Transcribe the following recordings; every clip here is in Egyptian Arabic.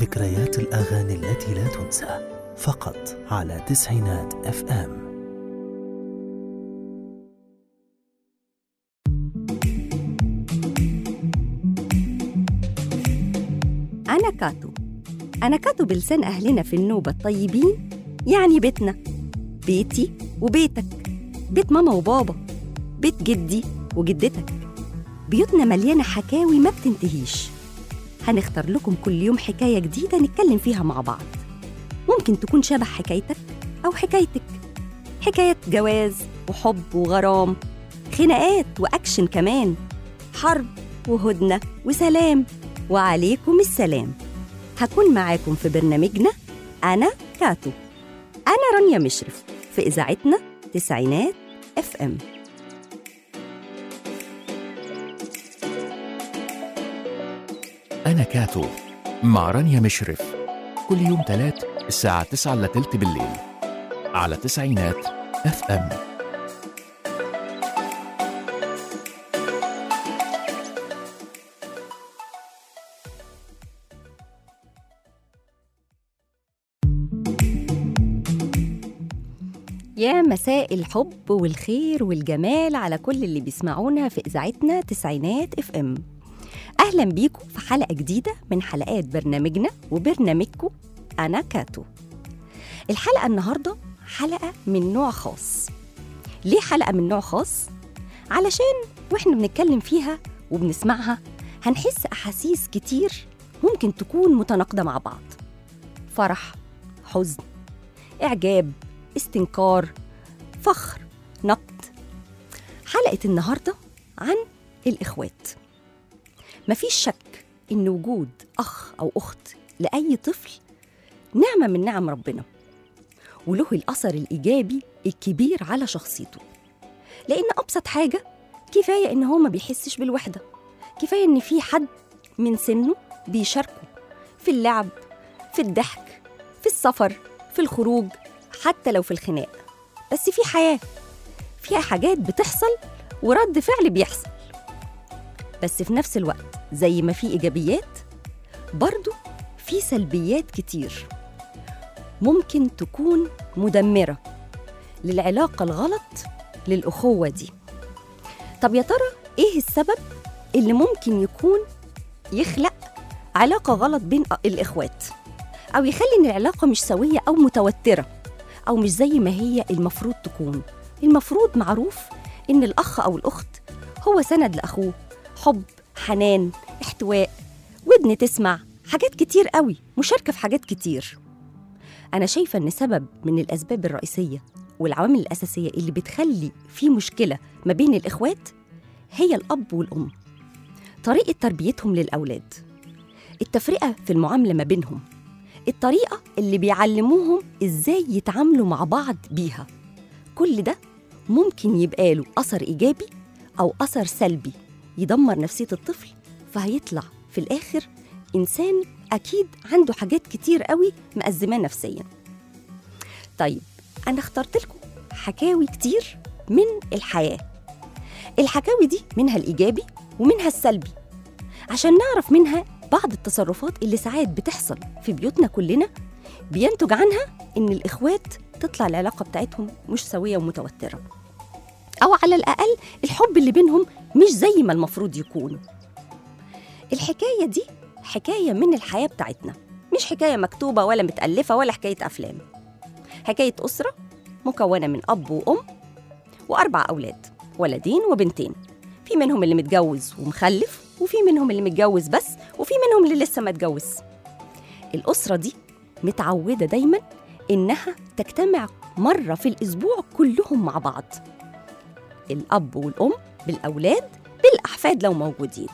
ذكريات الأغاني التي لا تنسى فقط على تسعينات اف ام أنا كاتو أنا كاتو بلسان أهلنا في النوبة الطيبين يعني بيتنا بيتي وبيتك بيت ماما وبابا بيت جدي وجدتك بيوتنا مليانة حكاوي ما بتنتهيش هنختار لكم كل يوم حكاية جديدة نتكلم فيها مع بعض ممكن تكون شبه حكايتك أو حكايتك حكاية جواز وحب وغرام خناقات وأكشن كمان حرب وهدنة وسلام وعليكم السلام هكون معاكم في برنامجنا أنا كاتو أنا رانيا مشرف في إذاعتنا تسعينات اف ام أنا كاتو مع رانيا مشرف كل يوم تلات الساعة تسعة إلا تلت بالليل على تسعينات اف ام يا مساء الحب والخير والجمال على كل اللي بيسمعونا في إذاعتنا تسعينات اف ام أهلا بيكم في حلقة جديدة من حلقات برنامجنا وبرنامجكم أنا كاتو الحلقة النهاردة حلقة من نوع خاص ليه حلقة من نوع خاص؟ علشان وإحنا بنتكلم فيها وبنسمعها هنحس أحاسيس كتير ممكن تكون متناقضة مع بعض فرح حزن إعجاب استنكار فخر نقد حلقة النهاردة عن الإخوات مفيش شك إن وجود أخ أو أخت لأي طفل نعمة من نعم ربنا وله الأثر الإيجابي الكبير على شخصيته لأن أبسط حاجة كفاية إن هو ما بيحسش بالوحدة كفاية إن في حد من سنه بيشاركه في اللعب في الضحك في السفر في الخروج حتى لو في الخناق بس في حياة فيها حاجات بتحصل ورد فعل بيحصل بس في نفس الوقت زي ما في إيجابيات برضو في سلبيات كتير ممكن تكون مدمرة للعلاقة الغلط للأخوة دي طب يا ترى إيه السبب اللي ممكن يكون يخلق علاقة غلط بين الإخوات أو يخلي إن العلاقة مش سوية أو متوترة أو مش زي ما هي المفروض تكون المفروض معروف إن الأخ أو الأخت هو سند لأخوه حب حنان احتواء ودن تسمع حاجات كتير قوي مشاركة في حاجات كتير أنا شايفة إن سبب من الأسباب الرئيسية والعوامل الأساسية اللي بتخلي في مشكلة ما بين الإخوات هي الأب والأم طريقة تربيتهم للأولاد التفرقة في المعاملة ما بينهم الطريقة اللي بيعلموهم إزاي يتعاملوا مع بعض بيها كل ده ممكن يبقى له أثر إيجابي أو أثر سلبي يدمر نفسية الطفل فهيطلع في الآخر إنسان أكيد عنده حاجات كتير قوي مأزماه نفسيا طيب أنا اخترت لكم حكاوي كتير من الحياة الحكاوي دي منها الإيجابي ومنها السلبي عشان نعرف منها بعض التصرفات اللي ساعات بتحصل في بيوتنا كلنا بينتج عنها إن الإخوات تطلع العلاقة بتاعتهم مش سوية ومتوترة أو على الأقل الحب اللي بينهم مش زي ما المفروض يكون الحكاية دي حكاية من الحياة بتاعتنا مش حكاية مكتوبة ولا متألفة ولا حكاية أفلام حكاية أسرة مكونة من أب وأم وأربع أولاد ولدين وبنتين في منهم اللي متجوز ومخلف وفي منهم اللي متجوز بس وفي منهم اللي لسه ما اتجوز الأسرة دي متعودة دايما إنها تجتمع مرة في الأسبوع كلهم مع بعض الأب والأم بالأولاد بالأحفاد لو موجودين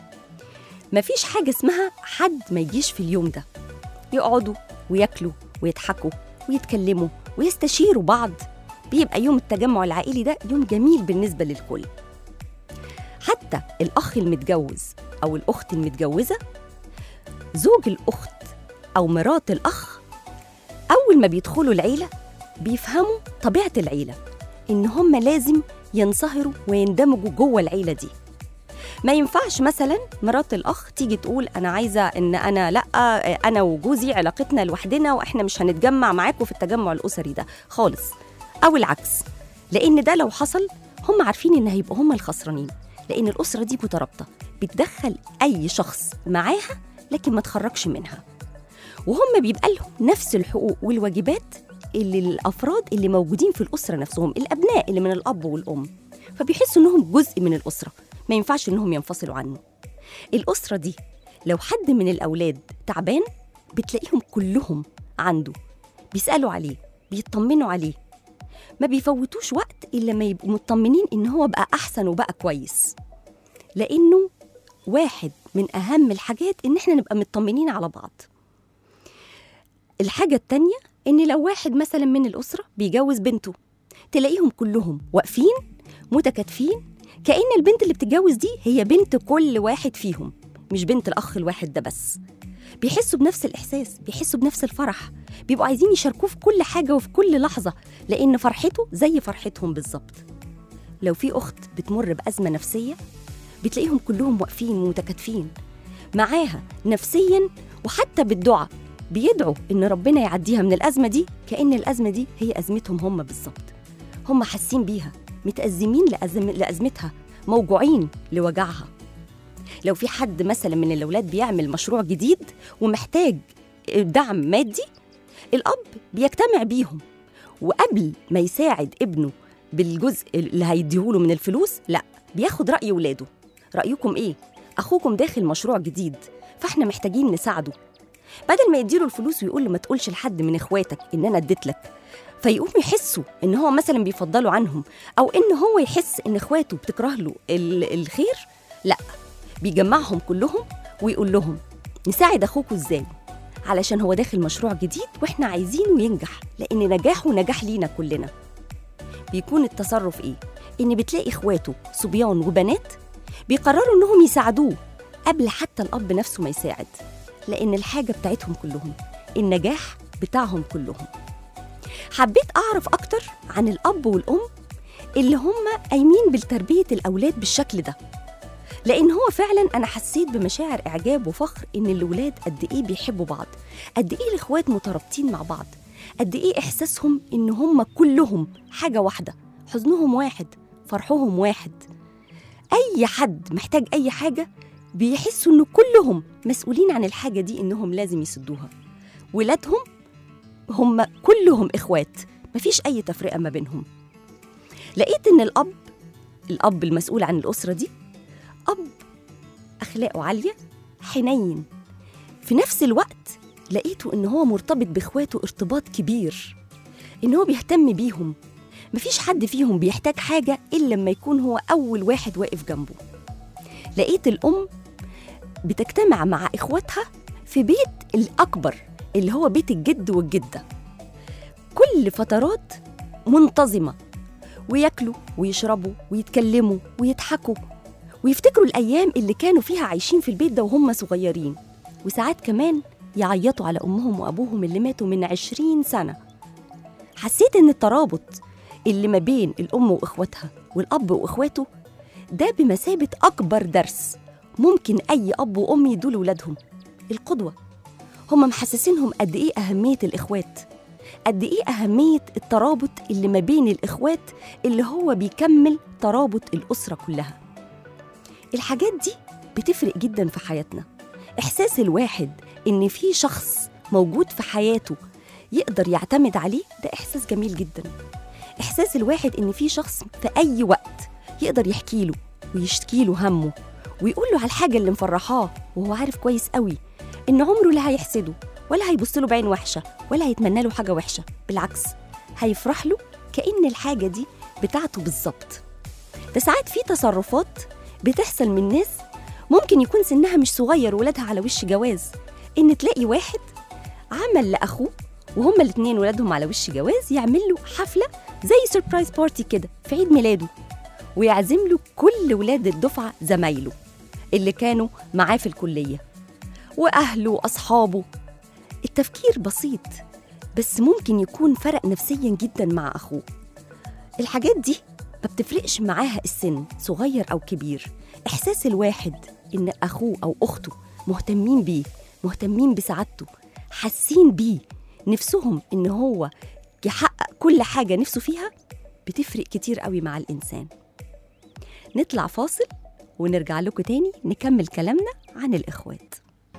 مفيش حاجة اسمها حد ما يجيش في اليوم ده يقعدوا وياكلوا ويضحكوا ويتكلموا ويستشيروا بعض بيبقى يوم التجمع العائلي ده يوم جميل بالنسبة للكل حتى الأخ المتجوز أو الأخت المتجوزة زوج الأخت أو مرات الأخ أول ما بيدخلوا العيلة بيفهموا طبيعة العيلة إن هم لازم ينصهروا ويندمجوا جوه العيلة دي ما ينفعش مثلا مرات الاخ تيجي تقول انا عايزه ان انا لا انا وجوزي علاقتنا لوحدنا واحنا مش هنتجمع معاكم في التجمع الاسري ده خالص او العكس لان ده لو حصل هم عارفين ان هيبقوا هم الخسرانين لان الاسره دي مترابطه بتدخل اي شخص معاها لكن ما تخرجش منها وهم بيبقى لهم نفس الحقوق والواجبات اللي الافراد اللي موجودين في الاسره نفسهم الابناء اللي من الاب والام فبيحسوا انهم جزء من الاسره ما ينفعش انهم ينفصلوا عنه الاسره دي لو حد من الاولاد تعبان بتلاقيهم كلهم عنده بيسالوا عليه بيطمنوا عليه ما بيفوتوش وقت الا لما يبقوا مطمنين ان هو بقى احسن وبقى كويس لانه واحد من اهم الحاجات ان احنا نبقى مطمنين على بعض الحاجه التانيه ان لو واحد مثلا من الاسره بيجوز بنته تلاقيهم كلهم واقفين متكاتفين كأن البنت اللي بتتجوز دي هي بنت كل واحد فيهم مش بنت الأخ الواحد ده بس بيحسوا بنفس الإحساس بيحسوا بنفس الفرح بيبقوا عايزين يشاركوه في كل حاجة وفي كل لحظة لأن فرحته زي فرحتهم بالظبط لو في أخت بتمر بأزمة نفسية بتلاقيهم كلهم واقفين ومتكاتفين معاها نفسيا وحتى بالدعاء بيدعوا إن ربنا يعديها من الأزمة دي كأن الأزمة دي هي أزمتهم هم بالظبط هم حاسين بيها متأزمين لأزم... لأزمتها موجوعين لوجعها لو في حد مثلا من الأولاد بيعمل مشروع جديد ومحتاج دعم مادي الأب بيجتمع بيهم وقبل ما يساعد ابنه بالجزء اللي هيديهوله من الفلوس لا بياخد رأي ولاده رأيكم إيه؟ أخوكم داخل مشروع جديد فإحنا محتاجين نساعده بدل ما يديله الفلوس ويقول له ما تقولش لحد من إخواتك إن أنا اديت لك فيقوم يحسوا ان هو مثلا بيفضلوا عنهم او ان هو يحس ان اخواته بتكره له الخير لا بيجمعهم كلهم ويقول لهم نساعد اخوكوا ازاي علشان هو داخل مشروع جديد واحنا عايزينه ينجح لان نجاحه نجاح لينا كلنا بيكون التصرف ايه ان بتلاقي اخواته صبيان وبنات بيقرروا انهم يساعدوه قبل حتى الاب نفسه ما يساعد لان الحاجه بتاعتهم كلهم النجاح بتاعهم كلهم حبيت أعرف أكتر عن الأب والأم اللي هم قايمين بتربية الأولاد بالشكل ده لأن هو فعلا أنا حسيت بمشاعر إعجاب وفخر إن الولاد قد إيه بيحبوا بعض قد إيه الإخوات مترابطين مع بعض قد إيه إحساسهم إن هم كلهم حاجة واحدة حزنهم واحد فرحهم واحد أي حد محتاج أي حاجة بيحسوا إن كلهم مسؤولين عن الحاجة دي إنهم لازم يسدوها ولادهم هم كلهم إخوات مفيش أي تفرقة ما بينهم لقيت إن الأب الأب المسؤول عن الأسرة دي أب أخلاقه عالية حنين في نفس الوقت لقيته إن هو مرتبط بإخواته ارتباط كبير إن هو بيهتم بيهم مفيش حد فيهم بيحتاج حاجة إلا لما يكون هو أول واحد واقف جنبه لقيت الأم بتجتمع مع إخواتها في بيت الأكبر اللي هو بيت الجد والجدة كل فترات منتظمة وياكلوا ويشربوا ويتكلموا ويضحكوا ويفتكروا الأيام اللي كانوا فيها عايشين في البيت ده وهم صغيرين وساعات كمان يعيطوا على أمهم وأبوهم اللي ماتوا من عشرين سنة حسيت إن الترابط اللي ما بين الأم وإخواتها والأب وإخواته ده بمثابة أكبر درس ممكن أي أب وأم يدوا لولادهم القدوة هم محسسينهم قد إيه أهمية الإخوات قد إيه أهمية الترابط اللي ما بين الإخوات اللي هو بيكمل ترابط الأسرة كلها الحاجات دي بتفرق جدا في حياتنا إحساس الواحد إن في شخص موجود في حياته يقدر يعتمد عليه ده إحساس جميل جدا إحساس الواحد إن في شخص في أي وقت يقدر يحكي له ويشكي له همه ويقول له على الحاجة اللي مفرحاه وهو عارف كويس قوي إن عمره لا هيحسده ولا هيبص له بعين وحشة ولا هيتمنى له حاجة وحشة بالعكس هيفرح له كأن الحاجة دي بتاعته بالظبط ده ساعات في تصرفات بتحصل من ناس ممكن يكون سنها مش صغير ولادها على وش جواز إن تلاقي واحد عمل لأخوه وهما الاتنين ولادهم على وش جواز يعمل له حفلة زي سربرايز بارتي كده في عيد ميلاده ويعزم له كل ولاد الدفعة زمايله اللي كانوا معاه في الكلية وأهله وأصحابه التفكير بسيط بس ممكن يكون فرق نفسيا جدا مع أخوه الحاجات دي ما بتفرقش معاها السن صغير أو كبير إحساس الواحد إن أخوه أو أخته مهتمين بيه مهتمين بسعادته حاسين بيه نفسهم إن هو يحقق كل حاجة نفسه فيها بتفرق كتير قوي مع الإنسان نطلع فاصل ونرجع لكم تاني نكمل كلامنا عن الإخوات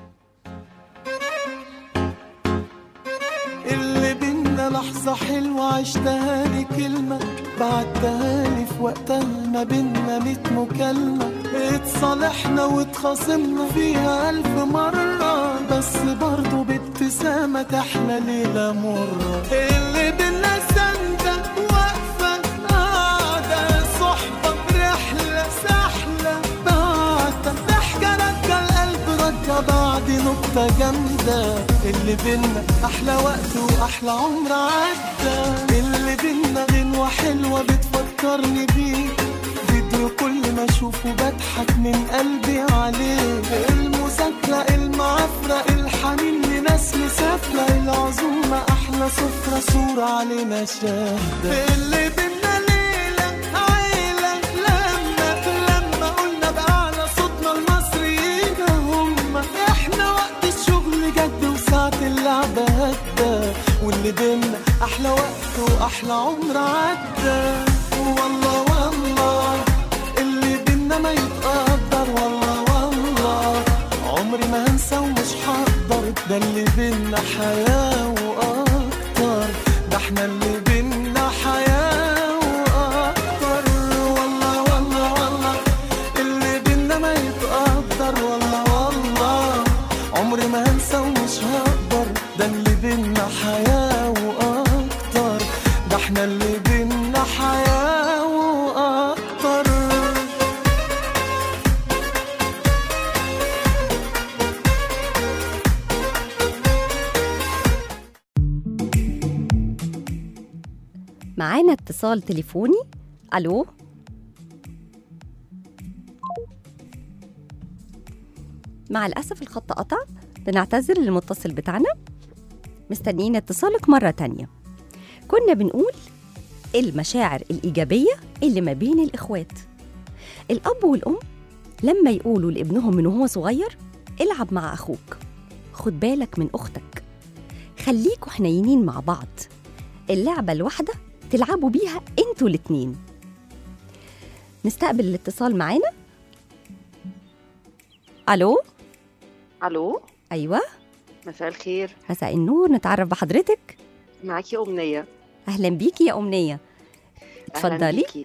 اللي بينا لحظة حلوة عشتها لي كلمة بعتها لي في وقتها ما بينا ميت مكالمة اتصالحنا واتخاصمنا فيها ألف مرة بس برضه بابتسامة تحلى ليلة مرة اللي بينا سندة واقفة قاعدة صحبة برحلة سحلة بعتة ضحكة رجع القلب رجع بعد نكتة جامدة اللي بينا أحلى وقت وأحلى عمر عدى اللي بينا غنوة حلوة بتفكرني بيك فيديو كل ما أشوفه بضحك من قلبي عليه المذاكرة المعافرة الحنين لناس مسافرة العزومة أحلى سفرة صورة علينا شاهدة اللي بينا ليلة عيلة لما لما قلنا بأعلى صوتنا المصريين هم احنا وقت الشغل جد وساعة اللعبة هدى واللي بينا أحلى وقت وأحلى عمر عدى والله والله اللي بينا ما يتقدر والله والله عمري ما هنسى ومش هقدر ده اللي بينا حياة وأكتر ده احنا اللي بينا حياة وأكتر والله والله والله اللي بينا ما يتقدر والله والله عمري ما هنسى ومش هقدر ده اللي بينا حياة وأكتر ده احنا اللي بينا حياة وأكتر معانا اتصال تليفوني الو مع الاسف الخط قطع بنعتذر للمتصل بتاعنا مستنيين اتصالك مره تانية كنا بنقول المشاعر الايجابيه اللي ما بين الاخوات الاب والام لما يقولوا لابنهم من وهو صغير العب مع اخوك خد بالك من اختك خليكوا حنينين مع بعض اللعبه الواحده تلعبوا بيها انتوا الاتنين نستقبل الاتصال معانا الو الو ايوه مساء الخير مساء النور نتعرف بحضرتك معاكي امنيه اهلا بيكي يا امنيه أهلاً اتفضلي بيكي.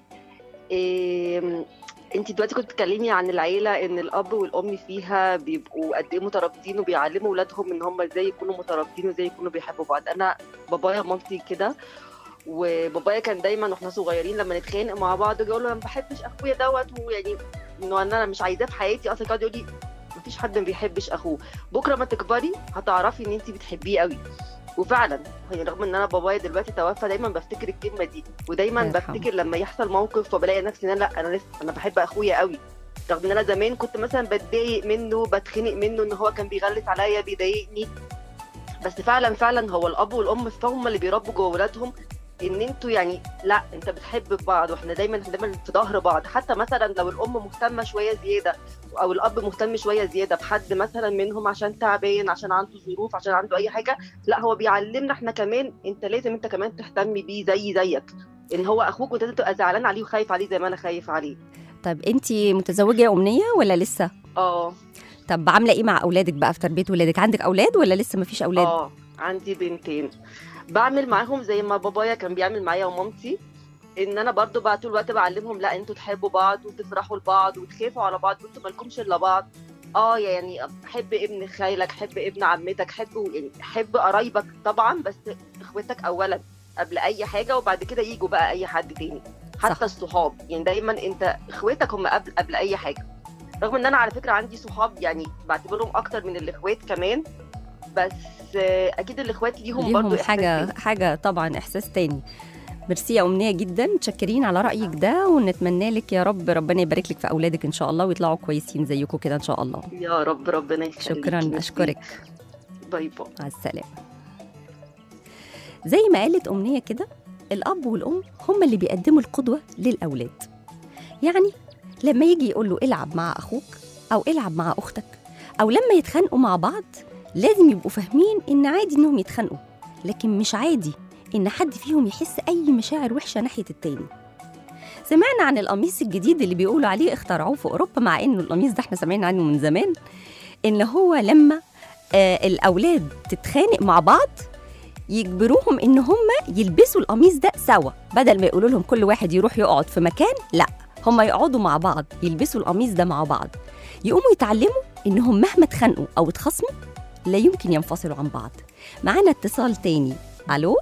إيه انت دلوقتي كنت بتتكلمي عن العيله ان الاب والام فيها بيبقوا قد ايه مترابطين وبيعلموا اولادهم ان هم ازاي يكونوا مترابطين وازاي يكونوا بيحبوا بعض انا بابايا ومامتي كده وبابايا كان دايما واحنا صغيرين لما نتخانق مع بعض يقول له انا ما بحبش اخويا دوت ويعني انه انا مش عايزاه في حياتي اصلا يقعد يقول لي مفيش حد ما بيحبش اخوه بكره ما تكبري هتعرفي ان انت بتحبيه قوي وفعلا يعني رغم ان انا بابايا دلوقتي توفى دايما بفتكر الكلمه دي ودايما الله يرحمه. بفتكر لما يحصل موقف وبلاقي نفسي ان انا لا انا لسه انا بحب اخويا قوي رغم ان انا زمان كنت مثلا بتضايق منه بتخنق منه ان هو كان بيغلس عليا بيضايقني بس فعلا فعلا هو الاب والام هم اللي بيربوا جوه ولادهم ان انتوا يعني لا انت بتحب بعض واحنا دايما دايما في ظهر بعض حتى مثلا لو الام مهتمه شويه زياده او الاب مهتم شويه زياده بحد مثلا منهم عشان تعبان عشان عنده ظروف عشان عنده اي حاجه لا هو بيعلمنا احنا كمان انت لازم انت كمان تهتم بيه زي زيك ان هو اخوك وانت لازم تبقى زعلان عليه وخايف عليه زي ما انا خايف عليه طيب انتي متزوجه يا امنيه ولا لسه اه طب عامله ايه مع اولادك بقى في تربيه ولادك عندك اولاد ولا لسه مفيش اولاد اه عندي بنتين بعمل معاهم زي ما بابايا كان بيعمل معايا ومامتي ان انا برضو بقى طول الوقت بعلمهم لا انتوا تحبوا بعض وتفرحوا لبعض وتخافوا على بعض وانتوا مالكمش الا بعض اه يعني حب ابن خالك حب ابن عمتك حب يعني حب قرايبك طبعا بس اخوتك اولا قبل اي حاجه وبعد كده يجوا بقى اي حد تاني حتى صح. الصحاب يعني دايما انت اخواتك هم قبل قبل اي حاجه رغم ان انا على فكره عندي صحاب يعني بعتبرهم اكتر من الاخوات كمان بس آه، اكيد الاخوات ليهم, برضو ليهم إحساس حاجه تاني. حاجه طبعا احساس تاني ميرسي يا امنيه جدا متشكرين على رايك ده ونتمنى لك يا رب ربنا يبارك لك في اولادك ان شاء الله ويطلعوا كويسين زيكم كده ان شاء الله يا رب ربنا يخليك شكرا ميرسي. اشكرك باي باي مع السلامه زي ما قالت امنيه كده الاب والام هم اللي بيقدموا القدوه للاولاد يعني لما يجي يقول له العب مع اخوك او العب مع اختك او لما يتخانقوا مع بعض لازم يبقوا فاهمين ان عادي انهم يتخانقوا لكن مش عادي ان حد فيهم يحس اي مشاعر وحشه ناحيه التاني سمعنا عن القميص الجديد اللي بيقولوا عليه اخترعوه في اوروبا مع انه القميص ده احنا سامعين عنه من زمان ان هو لما آه الاولاد تتخانق مع بعض يجبروهم ان هم يلبسوا القميص ده سوا بدل ما يقولوا لهم كل واحد يروح يقعد في مكان لا هم يقعدوا مع بعض يلبسوا القميص ده مع بعض يقوموا يتعلموا انهم مهما اتخانقوا او اتخاصموا لا يمكن ينفصلوا عن بعض معانا اتصال تاني الو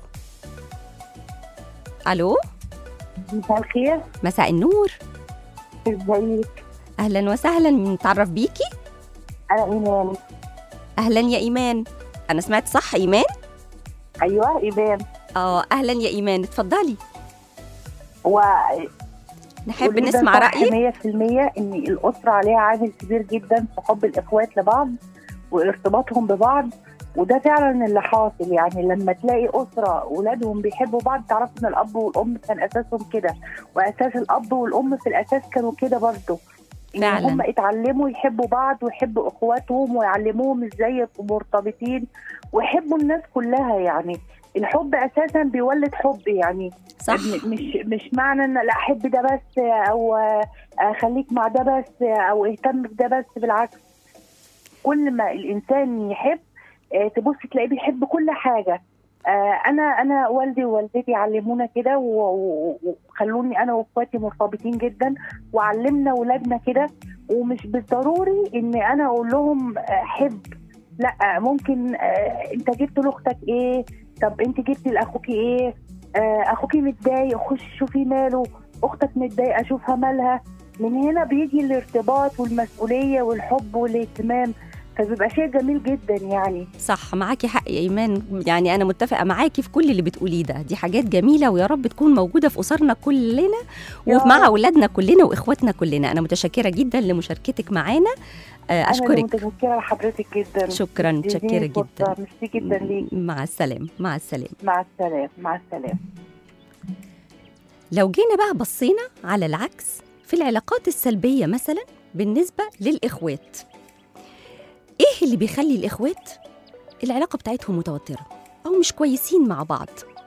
الو مساء الخير مساء النور ازيك اهلا وسهلا نتعرف بيكي انا ايمان اهلا يا ايمان انا سمعت صح ايمان ايوه ايمان اه اهلا يا ايمان اتفضلي و نحب وجداً نسمع صح رايك 100% ان الاسره عليها عامل كبير جدا في حب الاخوات لبعض وارتباطهم ببعض وده فعلا اللي حاصل يعني لما تلاقي اسره اولادهم بيحبوا بعض تعرف ان الاب والام كان اساسهم كده واساس الاب والام في الاساس كانوا كده برضه ان فعلاً. هم اتعلموا يحبوا بعض ويحبوا اخواتهم ويعلموهم ازاي يبقوا مرتبطين ويحبوا الناس كلها يعني الحب اساسا بيولد حب يعني صح م- مش مش معنى ان لا احب ده بس او آه، خليك مع ده بس او اهتم بده بس بالعكس كل ما الانسان يحب آه، تبص تلاقيه بيحب كل حاجه آه، انا انا والدي ووالدتي علمونا كده و- و- وخلوني انا واخواتي مرتبطين جدا وعلمنا ولادنا كده ومش بالضروري ان انا اقول لهم آه، حب لا ممكن آه، انت جبت لاختك ايه طب انت جبتي لاخوكي ايه آه، اخوكي متضايق خش شوفي ماله اختك متضايقه شوفها مالها من هنا بيجي الارتباط والمسؤوليه والحب والاهتمام فبيبقى شيء جميل جدا يعني صح معاكي حق يا ايمان يعني انا متفقه معاكي في كل اللي بتقوليه ده دي حاجات جميله ويا رب تكون موجوده في اسرنا كلنا يا ومع رب. اولادنا كلنا واخواتنا كلنا انا متشكره جدا لمشاركتك معانا آه، انا اللي اشكرك متشكره لحضرتك جدا شكرا متشكره اديني جدا فرصة. ميرسي جدا ليك مع السلامه مع السلامه مع السلامه مع السلامه لو جينا بقى بصينا على العكس في العلاقات السلبية مثلا بالنسبة للإخوات إيه اللي بيخلي الإخوات العلاقة بتاعتهم متوترة أو مش كويسين مع بعض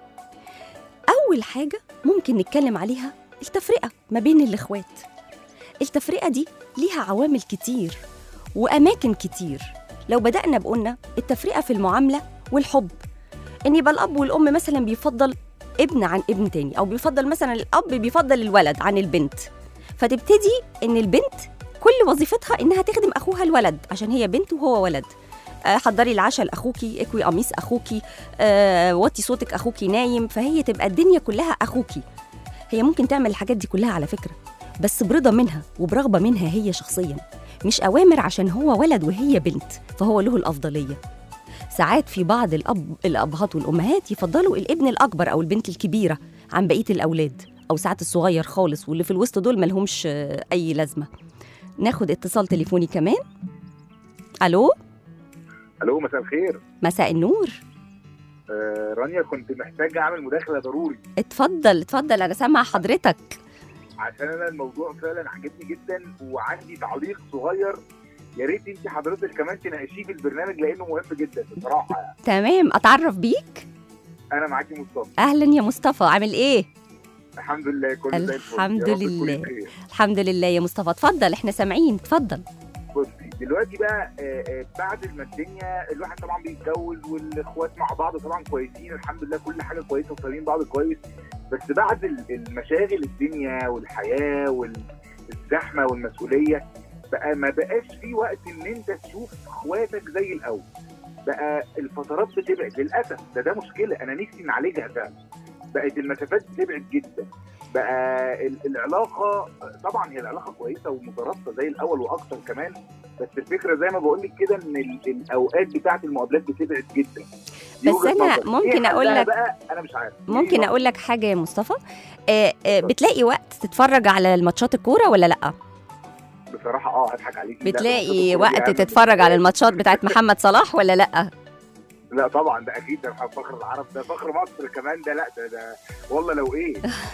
أول حاجة ممكن نتكلم عليها التفرقة ما بين الإخوات التفرقة دي ليها عوامل كتير وأماكن كتير لو بدأنا بقولنا التفرقة في المعاملة والحب إن يبقى الأب والأم مثلا بيفضل ابن عن ابن تاني او بيفضل مثلا الاب بيفضل الولد عن البنت فتبتدي ان البنت كل وظيفتها انها تخدم اخوها الولد عشان هي بنت وهو ولد آه، حضري العشاء لاخوكي اكوي قميص اخوكي آه، وطي صوتك اخوكي نايم فهي تبقى الدنيا كلها اخوكي هي ممكن تعمل الحاجات دي كلها على فكره بس برضا منها وبرغبه منها هي شخصيا مش اوامر عشان هو ولد وهي بنت فهو له الافضليه ساعات في بعض الأب الأبهات والأمهات يفضلوا الابن الأكبر أو البنت الكبيرة عن بقية الأولاد أو ساعات الصغير خالص واللي في الوسط دول ملهمش آه، أي لازمة ناخد اتصال تليفوني كمان ألو الو مساء الخير مساء النور آه رانيا كنت محتاج اعمل مداخله ضروري اتفضل اتفضل أنا سامعة حضرتك عشان انا الموضوع فعلا عجبني جدا وعندي تعليق صغير يا ريت انت حضرتك كمان تناقشيه في البرنامج لانه مهم جدا بصراحه يعني. تمام أتعرف بيك انا معاكي مصطفى أهلا يا مصطفى عامل إيه الحمد لله كله زي الفل الحمد يا رب تكوني لله. بخير. الحمد لله يا مصطفى اتفضل احنا سامعين اتفضل بصي دلوقتي بقى آه، آه، بعد ما الدنيا الواحد طبعا بيتجوز والاخوات مع بعض طبعا كويسين الحمد لله كل حاجه كويسه وفاهمين بعض كويس بس بعد ال- المشاغل الدنيا والحياه والزحمه والمسؤوليه بقى ما بقاش في وقت ان انت تشوف اخواتك زي الاول بقى الفترات بتبعد للاسف ده ده مشكله انا نفسي نعالجها فعلا بقت المسافات بتبعد جدا بقى ال- العلاقه طبعا هي العلاقه كويسه ومترابطه زي الاول واكتر كمان بس الفكره زي ما بقول لك كده ان ال- الاوقات بتاعه المقابلات بتبعد جدا دي بس وجهة أنا نظري. ممكن إيه أقول حلها لك- بقى انا مش عارف ممكن إيه أقول لك حاجة يا مصطفى آه آه بتلاقي وقت تتفرج على الماتشات الكورة ولا لأ بصراحه اه هضحك عليكي لا، بتلاقي بس وقت يعني تتفرج على الماتشات بتاعت محمد صلاح ولا لا لا طبعا ده اكيد ده فخر العرب ده فخر مصر كمان ده لا ده ده والله لو ايه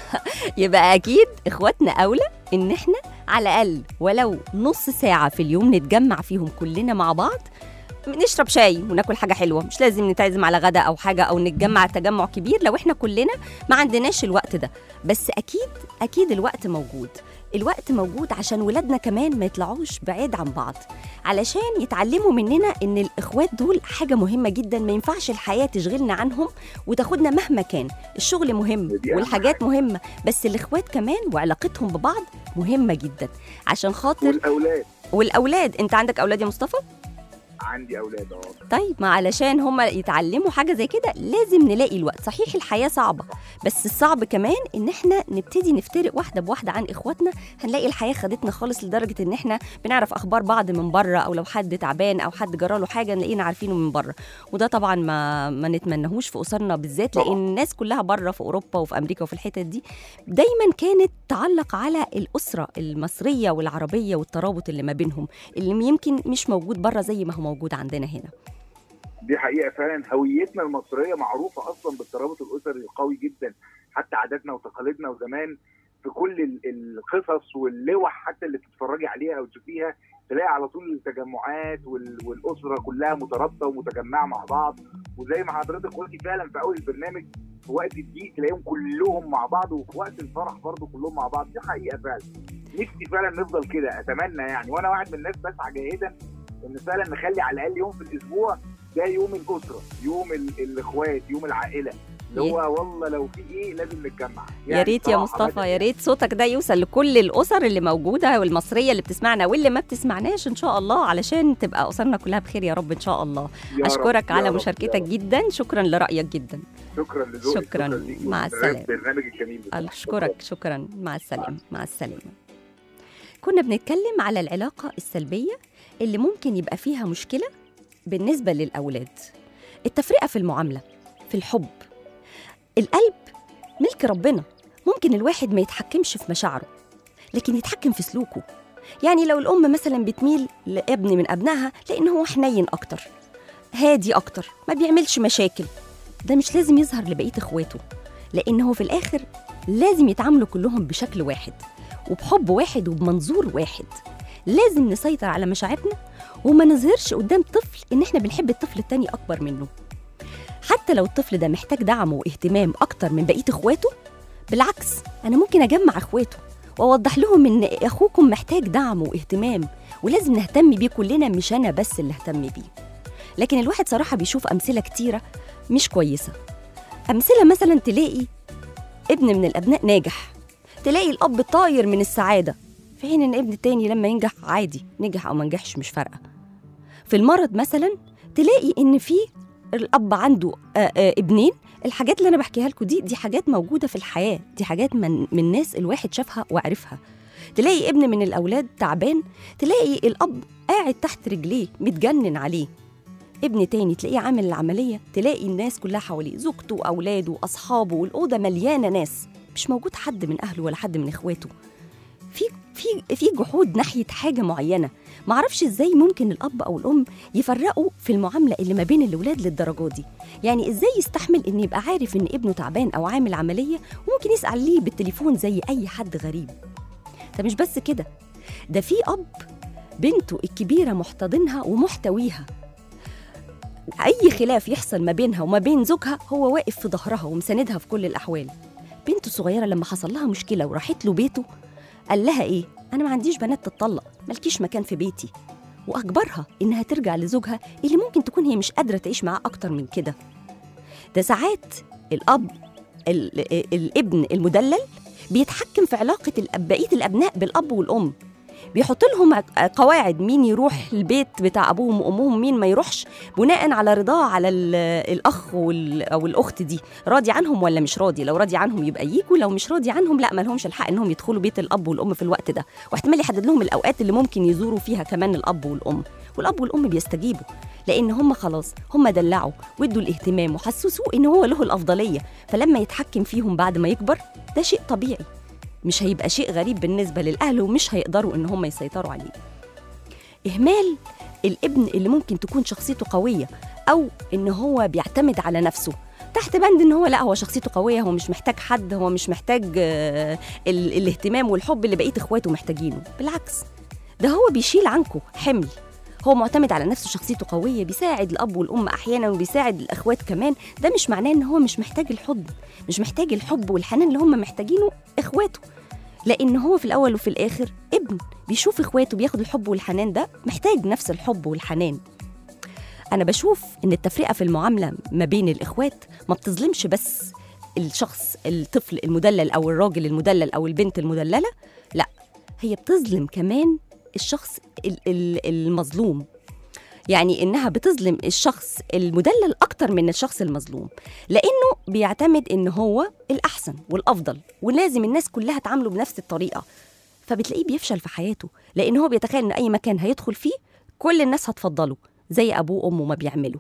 يبقى اكيد اخواتنا اولى ان احنا على الاقل ولو نص ساعه في اليوم نتجمع فيهم كلنا مع بعض نشرب شاي وناكل حاجه حلوه مش لازم نتعزم على غدا او حاجه او نتجمع تجمع كبير لو احنا كلنا ما عندناش الوقت ده بس اكيد اكيد الوقت موجود الوقت موجود عشان ولادنا كمان ما يطلعوش بعيد عن بعض علشان يتعلموا مننا ان الاخوات دول حاجه مهمه جدا ما ينفعش الحياه تشغلنا عنهم وتاخدنا مهما كان الشغل مهم دي أهم والحاجات مهمه بس الاخوات كمان وعلاقتهم ببعض مهمه جدا عشان خاطر والاولاد والاولاد انت عندك اولاد يا مصطفى عندي اولاد اه طيب ما علشان هم يتعلموا حاجه زي كده لازم نلاقي الوقت صحيح الحياه صعبه بس الصعب كمان ان احنا نبتدي نفترق واحده بواحده عن اخواتنا هنلاقي الحياه خدتنا خالص لدرجه ان احنا بنعرف اخبار بعض من بره او لو حد تعبان او حد جراله حاجه نلاقينا عارفينه من بره وده طبعا ما ما نتمنهوش في اسرنا بالذات طبعاً. لان الناس كلها بره في اوروبا وفي امريكا وفي الحتت دي دايما كانت تعلق على الاسره المصريه والعربيه والترابط اللي ما بينهم اللي يمكن مش موجود بره زي ما هو موجود عندنا هنا دي حقيقه فعلا هويتنا المصريه معروفه اصلا بالترابط الاسري القوي جدا حتى عاداتنا وتقاليدنا وزمان في كل ال- القصص واللوح حتى اللي بتتفرجي عليها او تشوفيها تلاقي على طول التجمعات وال- والاسره كلها مترابطه ومتجمعه مع بعض وزي ما حضرتك قلتي فعلا في اول البرنامج في وقت الضيق تلاقيهم كلهم مع بعض وفي وقت الفرح برضه كلهم مع بعض دي حقيقه فعلا نفسي فعلا نفضل كده اتمنى يعني وانا واحد من الناس بسعى جاهدا ان فعلا نخلي على الاقل يوم في الاسبوع ده يوم الاسره يوم ال- الاخوات يوم العائله اللي هو والله لو في ايه لازم نتجمع يا ريت يا صراحة مصطفى بدأ يا ريت صوتك ده يوصل لكل الاسر اللي موجوده والمصريه اللي بتسمعنا واللي ما بتسمعناش ان شاء الله علشان تبقى اسرنا كلها بخير يا رب ان شاء الله يا رب، اشكرك يا على رب، مشاركتك يا رب. جدا شكرا لرايك جدا شكرا لذوقك شكراً. ليكي مع وبرنامج- السلامة. برنامج الجميل ده. اشكرك شكرا مع السلامه مع السلامه كنا بنتكلم على العلاقه السلبيه اللي ممكن يبقى فيها مشكله بالنسبه للاولاد التفرقه في المعامله في الحب القلب ملك ربنا ممكن الواحد ما يتحكمش في مشاعره لكن يتحكم في سلوكه يعني لو الام مثلا بتميل لابن من ابنائها لان هو حنين اكتر هادي اكتر ما بيعملش مشاكل ده مش لازم يظهر لبقيه اخواته لان هو في الاخر لازم يتعاملوا كلهم بشكل واحد وبحب واحد وبمنظور واحد لازم نسيطر على مشاعرنا وما نظهرش قدام طفل ان احنا بنحب الطفل التاني اكبر منه حتى لو الطفل ده محتاج دعم واهتمام اكتر من بقيه اخواته بالعكس انا ممكن اجمع اخواته واوضح لهم ان اخوكم محتاج دعم واهتمام ولازم نهتم بيه كلنا مش انا بس اللي اهتم بيه لكن الواحد صراحه بيشوف امثله كتيره مش كويسه امثله مثلا تلاقي ابن من الابناء ناجح تلاقي الاب طاير من السعاده في حين ان ابن التاني لما ينجح عادي نجح او ما نجحش مش فارقه في المرض مثلا تلاقي ان في الاب عنده آآ آآ ابنين الحاجات اللي انا بحكيها لكم دي دي حاجات موجوده في الحياه دي حاجات من من ناس الواحد شافها وعرفها تلاقي ابن من الاولاد تعبان تلاقي الاب قاعد تحت رجليه متجنن عليه ابن تاني تلاقيه عامل العمليه تلاقي الناس كلها حواليه زوجته واولاده واصحابه والاوضه مليانه ناس مش موجود حد من اهله ولا حد من اخواته في في في جحود ناحيه حاجه معينه معرفش ازاي ممكن الاب او الام يفرقوا في المعامله اللي ما بين الاولاد للدرجه دي يعني ازاي يستحمل ان يبقى عارف ان ابنه تعبان او عامل عمليه وممكن يسال ليه بالتليفون زي اي حد غريب ده مش بس كده ده في اب بنته الكبيره محتضنها ومحتويها اي خلاف يحصل ما بينها وما بين زوجها هو واقف في ظهرها ومساندها في كل الاحوال بنته الصغيره لما حصل لها مشكله وراحت له بيته قال لها ايه انا ما عنديش بنات تتطلق مالكيش مكان في بيتي واجبرها انها ترجع لزوجها اللي ممكن تكون هي مش قادره تعيش معاه اكتر من كده ده ساعات الاب ال- ال- الابن المدلل بيتحكم في علاقه الأب- بقيه الابناء بالاب والام بيحط لهم قواعد مين يروح البيت بتاع ابوهم وامهم مين ما يروحش بناء على رضاه على ال- الاخ وال- او الاخت دي راضي عنهم ولا مش راضي لو راضي عنهم يبقى يجوا لو مش راضي عنهم لا ما لهمش الحق انهم يدخلوا بيت الاب والام في الوقت ده واحتمال يحدد لهم الاوقات اللي ممكن يزوروا فيها كمان الاب والام والاب والام بيستجيبوا لان هم خلاص هم دلعوا وادوا الاهتمام وحسسوه ان هو له الافضليه فلما يتحكم فيهم بعد ما يكبر ده شيء طبيعي مش هيبقى شيء غريب بالنسبه للاهل ومش هيقدروا ان هم يسيطروا عليه اهمال الابن اللي ممكن تكون شخصيته قويه او ان هو بيعتمد على نفسه تحت بند ان هو لا هو شخصيته قويه هو مش محتاج حد هو مش محتاج آه، ال- الاهتمام والحب اللي بقيه اخواته محتاجينه بالعكس ده هو بيشيل عنكم حمل هو معتمد على نفسه شخصيته قوية بيساعد الأب والأم أحيانا وبيساعد الأخوات كمان ده مش معناه إن هو مش محتاج الحضن مش محتاج الحب والحنان اللي هم محتاجينه إخواته لأن هو في الأول وفي الآخر ابن بيشوف إخواته بياخد الحب والحنان ده محتاج نفس الحب والحنان أنا بشوف إن التفرقة في المعاملة ما بين الإخوات ما بتظلمش بس الشخص الطفل المدلل أو الراجل المدلل أو البنت المدللة لا هي بتظلم كمان الشخص ال- ال- المظلوم يعني انها بتظلم الشخص المدلل اكتر من الشخص المظلوم لانه بيعتمد ان هو الاحسن والافضل ولازم الناس كلها تعامله بنفس الطريقه فبتلاقيه بيفشل في حياته لان هو بيتخيل ان اي مكان هيدخل فيه كل الناس هتفضله زي ابوه وامه ما بيعملوا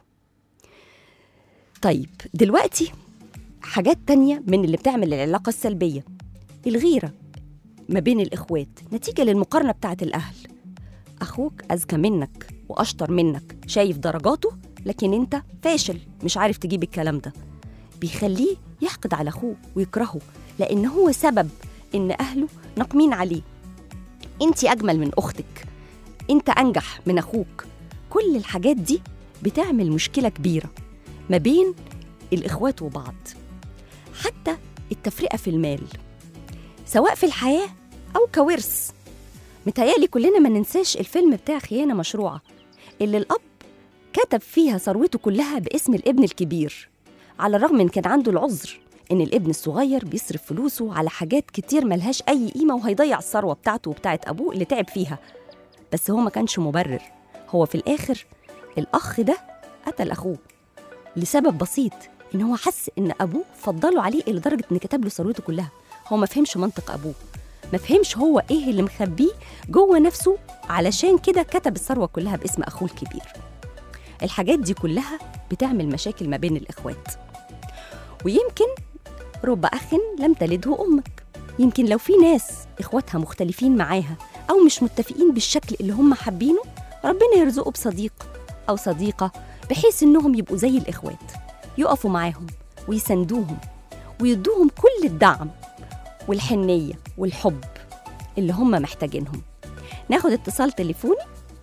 طيب دلوقتي حاجات تانية من اللي بتعمل العلاقة السلبية الغيرة ما بين الإخوات نتيجة للمقارنة بتاعت الأهل أخوك أذكى منك وأشطر منك شايف درجاته لكن أنت فاشل مش عارف تجيب الكلام ده بيخليه يحقد على أخوه ويكرهه لأن هو سبب إن أهله ناقمين عليه أنت أجمل من أختك أنت أنجح من أخوك كل الحاجات دي بتعمل مشكلة كبيرة ما بين الإخوات وبعض حتى التفرقة في المال سواء في الحياة أو كورث متهيألي كلنا ما ننساش الفيلم بتاع خيانة مشروعة اللي الأب كتب فيها ثروته كلها باسم الابن الكبير على الرغم من كان عنده العذر إن الابن الصغير بيصرف فلوسه على حاجات كتير ملهاش أي قيمة وهيضيع الثروة بتاعته وبتاعت أبوه اللي تعب فيها بس هو ما كانش مبرر هو في الآخر الأخ ده قتل أخوه لسبب بسيط إن هو حس إن أبوه فضله عليه لدرجة إن كتب له ثروته كلها هو ما فهمش منطق أبوه ما فهمش هو إيه اللي مخبيه جوه نفسه علشان كده كتب الثروة كلها باسم أخوه الكبير الحاجات دي كلها بتعمل مشاكل ما بين الإخوات ويمكن رب أخ لم تلده أمك يمكن لو في ناس إخواتها مختلفين معاها أو مش متفقين بالشكل اللي هم حابينه ربنا يرزقه بصديق أو صديقة بحيث إنهم يبقوا زي الإخوات يقفوا معاهم ويساندوهم ويدوهم كل الدعم والحنية والحب اللي هم محتاجينهم ناخد اتصال تليفوني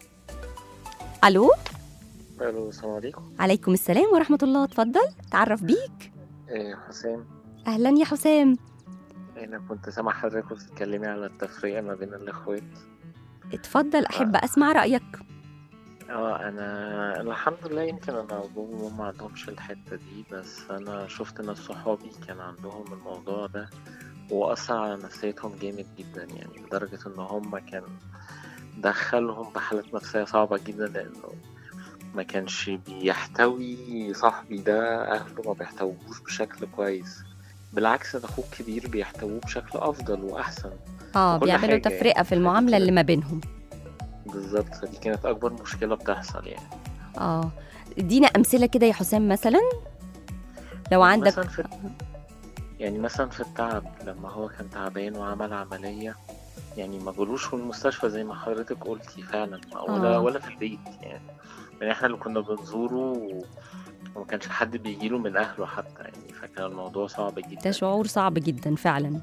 ألو الو السلام عليكم عليكم السلام ورحمة الله اتفضل تعرف بيك إيه حسام أهلا يا حسام انا كنت سامع حضرتك بتتكلمي على التفرقه ما بين الاخوات اتفضل أحب أسمع رأيك اه انا الحمد لله يمكن انا ابوه وامي ما عندهمش الحته دي بس انا شفت ناس صحابي كان عندهم الموضوع ده واثر على نفسيتهم جامد جدا يعني لدرجه ان هم كان دخلهم بحالات نفسيه صعبه جدا لانه ما كانش بيحتوي صاحبي ده اهله ما بيحتووش بشكل كويس بالعكس ده اخوه الكبير بيحتووه بشكل افضل واحسن اه وكل بيعملوا حاجة تفرقة يعني. في المعاملة اللي ما بينهم بالظبط فدي كانت اكبر مشكله بتحصل يعني اه ادينا أمثلة كده يا حسام مثلا لو يعني عندك مثلا في يعني مثلا في التعب لما هو كان تعبان وعمل عملية يعني ما جالوش في المستشفى زي ما حضرتك قلتي فعلا ولا آه. ولا في البيت يعني يعني احنا اللي كنا بنزوره و- وما كانش حد بيجيله من اهله حتى يعني فكان الموضوع صعب جدا ده شعور صعب جدا فعلا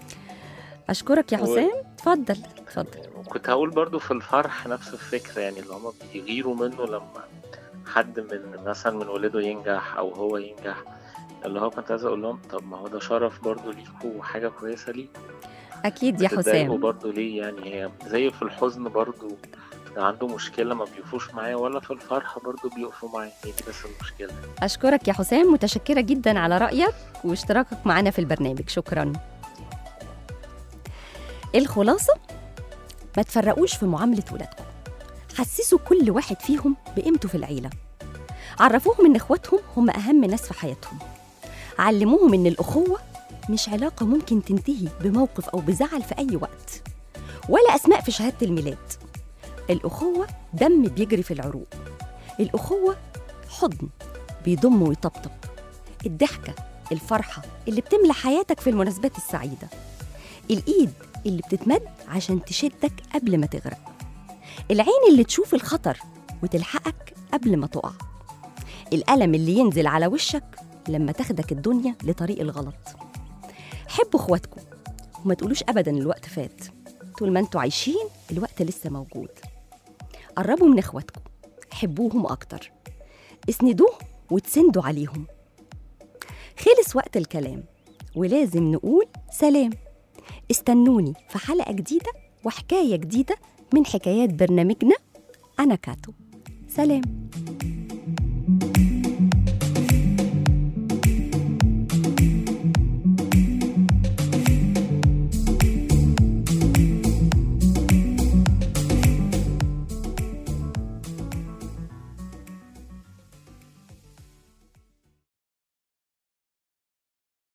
أشكرك يا و- حسام اتفضل اتفضل وكنت هقول برضو في الفرح نفس الفكرة يعني اللي هما بيغيروا منه لما حد من مثلا من ولاده ينجح أو هو ينجح اللي هو كنت عايز أقول لهم طب ما هو ده شرف برضو ليكوا وحاجة كويسة ليكوا أكيد يا بتتضايقوا حسام برضو ليه يعني هي زي في الحزن برضو لو عنده مشكلة ما بيقفوش معاه ولا في الفرحة برضو بيقفوا معاه هي دي بس المشكلة أشكرك يا حسام متشكرة جدا على رأيك واشتراكك معنا في البرنامج شكرا الخلاصة ما تفرقوش في معاملة ولادكم حسسوا كل واحد فيهم بقيمته في العيلة عرفوهم إن إخواتهم هم أهم ناس في حياتهم علموهم إن الأخوة مش علاقة ممكن تنتهي بموقف أو بزعل في أي وقت ولا أسماء في شهادة الميلاد الأخوة دم بيجري في العروق الأخوة حضن بيضم ويطبطب الضحكة الفرحة اللي بتملى حياتك في المناسبات السعيدة الإيد اللي بتتمد عشان تشدك قبل ما تغرق العين اللي تشوف الخطر وتلحقك قبل ما تقع الألم اللي ينزل على وشك لما تاخدك الدنيا لطريق الغلط حبوا اخواتكم وما تقولوش ابدا الوقت فات طول ما انتوا عايشين الوقت لسه موجود قربوا من اخواتكم حبوهم اكتر اسندوهم وتسندوا عليهم خلص وقت الكلام ولازم نقول سلام استنوني في حلقة جديدة وحكاية جديدة من حكايات برنامجنا أنا كاتو سلام